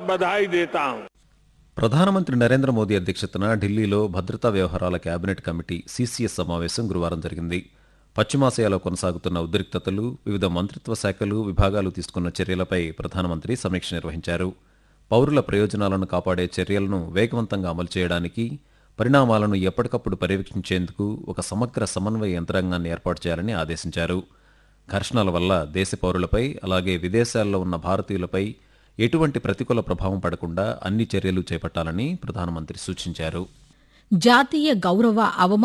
बधाई देता हूं ప్రధానమంత్రి నరేంద్ర మోదీ అధ్యక్షతన ఢిల్లీలో భద్రతా వ్యవహారాల కేబినెట్ కమిటీ సీసీఎస్ సమావేశం గురువారం జరిగింది పశ్చిమాసియాలో కొనసాగుతున్న ఉద్రిక్తతలు వివిధ మంత్రిత్వ శాఖలు విభాగాలు తీసుకున్న చర్యలపై ప్రధానమంత్రి సమీక్ష నిర్వహించారు పౌరుల ప్రయోజనాలను కాపాడే చర్యలను వేగవంతంగా అమలు చేయడానికి పరిణామాలను ఎప్పటికప్పుడు పర్యవేక్షించేందుకు ఒక సమగ్ర సమన్వయ యంత్రాంగాన్ని ఏర్పాటు చేయాలని ఆదేశించారు ఘర్షణల వల్ల దేశ పౌరులపై అలాగే విదేశాల్లో ఉన్న భారతీయులపై ఎటువంటి ప్రతికూల ప్రభావం పడకుండా అన్ని చర్యలు చేపట్టాలని ప్రధానమంత్రి సూచించారు జాతీయ గౌరవ అవమాన